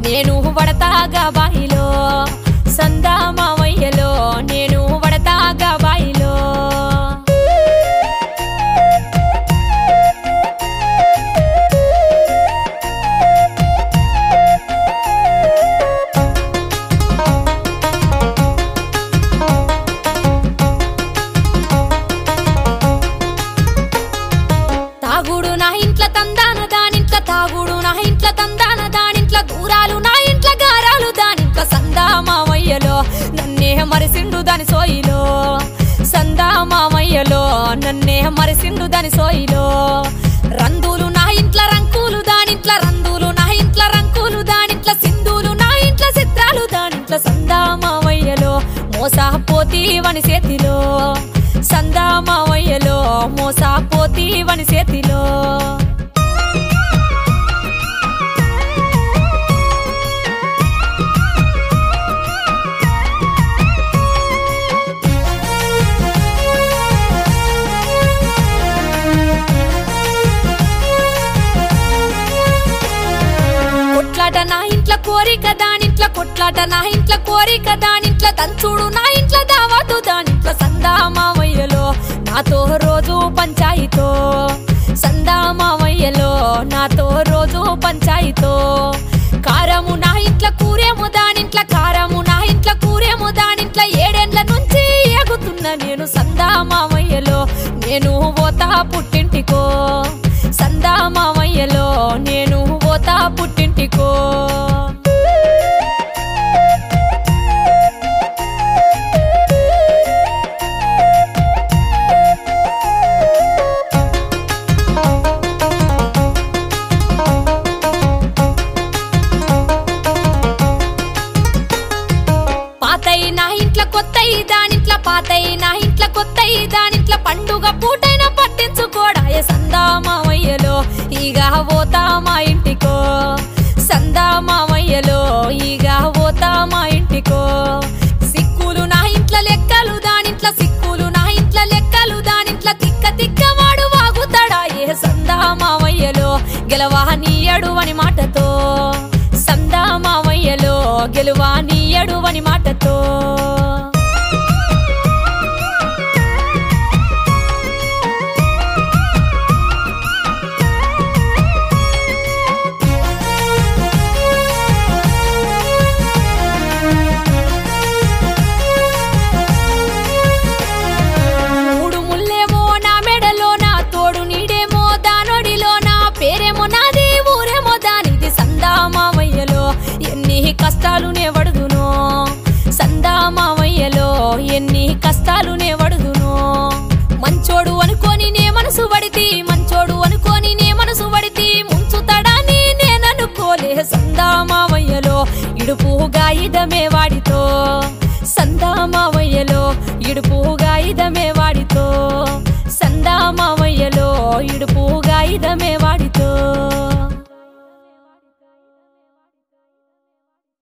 నేను వడతాగా బాయిలో సందా మావయ్యలో నేను వడతాగా బాయిలో తాగుడు నా ఇంట్ల తందాన దానింట్ల తాగుడు నా ఇంట్ల తందాన దానింట్ల దూరాలు నా ఇంట్ల గారాలు దానింట్ల సందా మావయ్యలో నన్నే మరిసిండు దాని సోయిలో సందా మావయ్యలో నన్నే మరిసిండు దాని సోయిలో రందులు నా ఇంట్ల రంకులు దానింట్ల రందులు నా ఇంట్ల రంకులు దానింట్ల సింధులు నా ఇంట్ల చిత్రాలు దానింట్ల సందా మావయ్యలో మోసపోతి వని చేతిలో సందా మావయ్యలో మోసపోతి వని చేతిలో కొట్లాట నా ఇంట్ల కోరిక దానింట్ల కొట్లాట నా ఇంట్ల కోరిక దానింట్ల తంచుడు నా ఇంట్ల దావాతు దానింట్ల సందా మావయ్యలో నాతో రోజు పంచాయితో సందా మావయ్యలో నాతో రోజు పంచాయితో కారము నా ఇంట్ల కూరేమో దానింట్ల కారము నా ఇంట్ల కూరేమో దానింట్ల ఏడేండ్ల నుంచి ఎగుతున్న నేను సందా మావయ్యలో నేను పోతా పుట్టింటికో సందా మావయ్యలో నేను పోతా పుట్టింటికో పాతయి నా ఇంట్ల కొత్తయి దానింట్ల పాతయి నా ఇంట్ల కొత్తయి దానింట్ల పండుగ పూటైన పట్టించుకోడాయ సందా మావయ్యలో ఈగ పోతా మా ఇంటికో సందా మావయ్యలో ఈగ పోతా మా ఇంటికో సిక్కులు నా ఇంట్ల లెక్కలు దానింట్ల సిక్కులు నా ఇంట్ల లెక్కలు దానింట్ల తిక్క తిక్క వాడు వాగుతాడా ఏ సందా మావయ్యలో గెలవా నీయడు అని మాటతో సందా మావయ్యలో గెలువా నీయడు అని మాటతో మూడు ముల్లేమో నా మెడలో నా తోడు నీడేమో దానొడిలో నా పేరేమో నాది ఊరేమో దానిది సందా మావయ్యలో ఎన్ని కష్టాలు నే వడుదునో సందా మావయ్యలో ఎన్ని కష్టాలు నే వడుదునో మంచోడు అనుకోని నే మనసు వడితి మంచోడు అనుకోని నే మనసు వడితి ముంచుతడాని నేననుకోలే సందా మావయ్యలో ఇడుపుగా ఇదమే వాడితో సందా మావయ్యలో ఇడుపుగా ఇదమే వాడితో సందా మావయ్యలో ఇడుపుగా ఇదమే